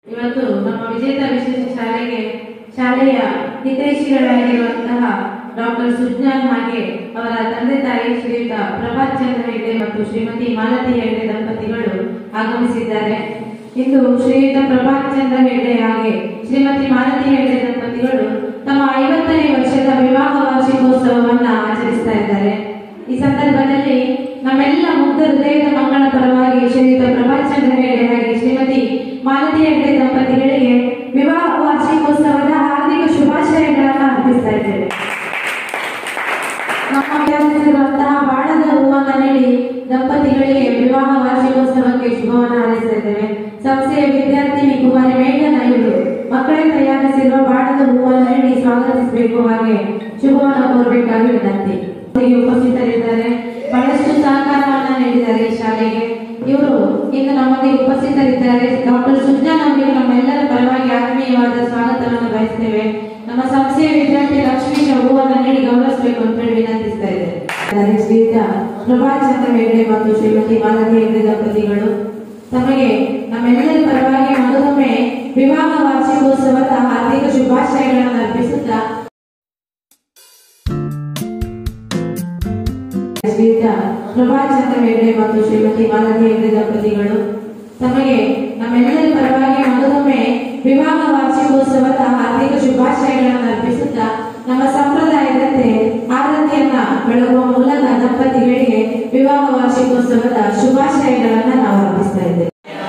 ಇವತ್ತು ನಮ್ಮ ವಿಜೇತ ವಿಶೇಷ ಶಾಲೆಗೆ ಶಾಲೆಯ ಹಿತೈಷಿಗಳಾಗಿರುವಂತಹ ಡಾಕ್ಟರ್ ಸುಜ್ಞಾನ್ ಹಾಗೆ ಅವರ ತಂದೆ ತಾಯಿ ಶ್ರೀಯುತ ಪ್ರಭಾತ್ ಚಂದ್ರ ಹೆಗ್ಡೆ ಮತ್ತು ಶ್ರೀಮತಿ ಮಾಲತಿ ಹೆಗ್ಡೆ ದಂಪತಿಗಳು ಆಗಮಿಸಿದ್ದಾರೆ ಇಂದು ಶ್ರೀಯುತ ಪ್ರಭಾತ್ ಚಂದ್ರ ಹೆಗ್ಡೆ ಹಾಗೆ ಶ್ರೀಮತಿ ಮಾಲತಿ ಹೆಗ್ಡೆ ದಂಪತಿಗಳು ತಮ್ಮ ಐವತ್ತನೇ ವರ್ಷದ ವಿವಾಹ ವಾರ್ಷಿಕೋತ್ಸವವನ್ನ ಆಚರಿಸ್ತಾ ಇದ್ದಾರೆ ಈ ಸಂದರ್ಭದಲ್ಲಿ ನಮ್ಮೆಲ್ಲ ಮುಗ್ಧ ಹೃದಯದ ಮಕ್ಕಳ ಪರವಾಗಿ ಶ್ರೀಯುತ ಪ್ರಭಾತ್ ಚಂದ್ರ ಹೆಗ್ಡೆ ಹಾಗೆ ಶ್ರೀಮತಿ ಮಾಲತಿ ಹೆಗ್ಡೆ ದಂಪತಿಗಳಿಗೆ ವಿವಾಹ ವಾರ್ಷಿಕೋತ್ಸವದ ಹಾರ್ದಿಕ ಶುಭಾಶಯಗಳನ್ನು ಅರ್ಪಿಸ್ತಾ ಇದ್ದೇವೆ ನಮ್ಮ ವಿದ್ಯಾರ್ಥಿರುವಂತಹ ಬಾಣದ ಹೂವನ್ನ ನೀಡಿ ದಂಪತಿಗಳಿಗೆ ವಿವಾಹ ವಾರ್ಷಿಕೋತ್ಸವಕ್ಕೆ ಶುಭವನ್ನು ಹಾರೈಸ್ತಾ ಇದ್ದೇವೆ ಸಂಸ್ಥೆಯ ವಿದ್ಯಾರ್ಥಿನಿ ಕುಮಾರಿ ಮೇಘನ ಇವರು ಮಕ್ಕಳೇ ತಯಾರಿಸಿರುವ ಬಾಣದ ಹೂವನ್ನು ನೀಡಿ ಸ್ವಾಗತಿಸಬೇಕು ಹಾಗೆ ಶುಭವನ್ನು ಕೋರಬೇಕಾಗಿ ವಿನಂತಿ ಅವರಿಗೆ ಉಪಸ್ಥಿತರಿದ್ದಾರೆ ಬಹಳಷ್ಟು ಸಹಕಾರವನ್ನ ನೀಡಿದ್ದಾರೆ ಈ ಶಾಲೆಗೆ ಇವರು ಇಂದು ನಮಗೆ ಉಪಸ್ಥಿತರಿದ್ದಾರೆ ಡಾಕ್ಟರ್ ಸುಜ್ಞಾನ್ ಅವರಿಗೆ ನಮ್ಮೆಲ್ಲರ ಪರವಾಗಿ ಆತ್ಮೀಯವಾದ ಸ್ವಾಗತವನ್ನು ಬಯಸ್ತೇವೆ ನಮ್ಮ ಸಂಸ್ಥೆಯ ವಿದ್ಯಾರ್ಥಿ ಲಕ್ಷ್ಮೀಶ ಹೂವನ್ನು ನೀಡಿ ಗೌರವಿಸಬೇಕು ಅಂತ ಹೇಳಿ ವಿನಂತಿಸ್ತಾ ಇದ್ದಾರೆ ಶ್ರೀಯುತ ಪ್ರಭಾತ್ ಚಂದ್ರ ಹೆಗ್ಡೆ ಮತ್ತು ಶ್ರೀಮತಿ ಮಾಲತಿ ಹೆಗ್ಡೆ ದಂಪತಿಗಳು ತಮಗೆ ನಮ್ಮೆಲ್ಲರ ಪರವಾಗಿ ಮತ್ತೊಮ್ಮೆ ವಿವಾಹ ವಾರ್ಷಿಕೋತ್ಸವದ ಹಾರ್ದಿಕ ಶುಭಾಶಯಗಳನ್ನು ಅರ್ಪಿಸುತ್ತಾ ಶ್ರೀಯುತ ಪ್ರಭಾತ್ ಚಂದ್ರ ಹೆಗ್ಡೆ ಮತ್ತು ಶ್ರೀಮತಿ ಮಾಲತಿ ಹೆಗ್ಡೆ ದಂಪತಿಗಳು ತಮಗೆ ನಮ್ಮೆಲ್ಲರ ಪರವಾಗಿ ಮತ್ತೊಮ್ಮೆ ವಿವಾಹ ವಾರ್ಷಿಕೋತ್ಸವದ ಹಾರ್ದಿಕ ಶುಭಾಶಯಗಳನ್ನು ಅರ್ಪಿಸುತ್ತಾ ನಮ್ಮ ಸಂಪ್ರದಾಯದಂತೆ ಆರತಿಯನ್ನ ಬೆಳಗುವ ಮೂಲಕ ದಂಪತಿಗಳಿಗೆ ವಿವಾಹ ವಾರ್ಷಿಕೋತ್ಸವದ ಶುಭಾಶಯಗಳನ್ನ ನಾವು ಅರ್ಪಿಸ್ತಾ ಇದ್ದೇವೆ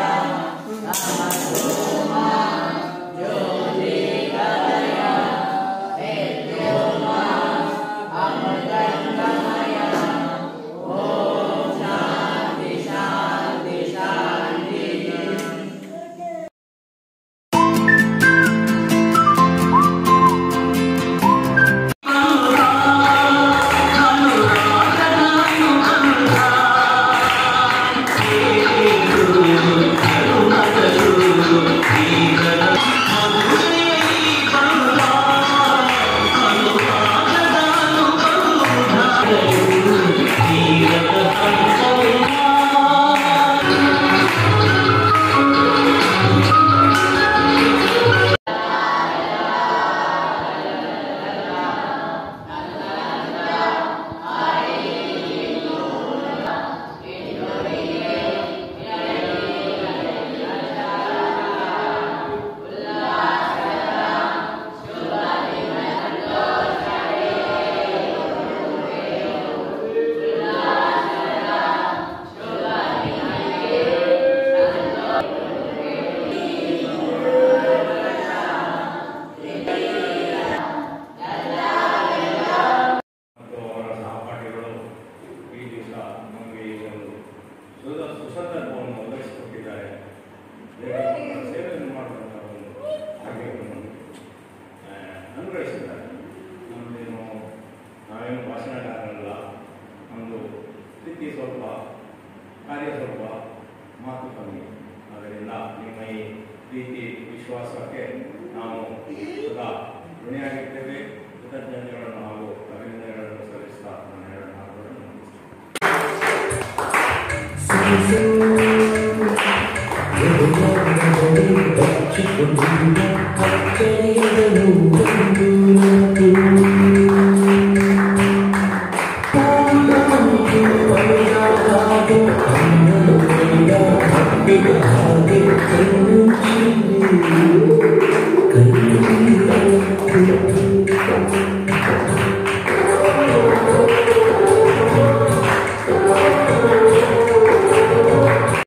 ಮತ್ತು ಅವರ ಸಹಪಾಠಿಗಳು ಈ ದಿವಸ ನಮಗೆ ಈ ಒಂದು ಸುದ ಸುಸಂದರ್ಭವನ್ನು ಒದಗಿಸಿಕೊಟ್ಟಿದ್ದಾರೆ ದೇವರ ಸೇವೆಯನ್ನು ಮಾಡುವಂಥ ಒಂದು ಭಾಗ್ಯವನ್ನು ಆ, ಅನುಗ್ರಹಿಸಿದ್ದಾರೆ ನಮ್ಮದೇನು ನಾವೇನು ಭಾಷಣಗಾರರಲ್ಲ ನಮ್ಮದು ಸ್ಥಿತಿ ಸ್ವಲ್ಪ ಕಾರ್ಯ ಸ್ವಲ್ಪ ಮಾತು ಕಮ್ಮಿ ಆದ್ದರಿಂದ ನಿಮ್ಮ ಈ ಪ್ರೀತಿ ವಿಶ್ವಾಸಕ್ಕೆ ನಾವು ಸದಾ ಋಣಿಯಾಗಿರ್ತೇವೆ ಕೃತಜ್ಞತೆಗಳನ್ನು ಹಾಗೂ ಅಭಿನಂದನೆಗಳನ್ನು ಸಲ್ಲಿಸ್ತಾ ನನ್ನ ಎರಡು ಮಾತುಗಳನ್ನು ಮುಗಿಸ್ತೇನೆ. Thank you.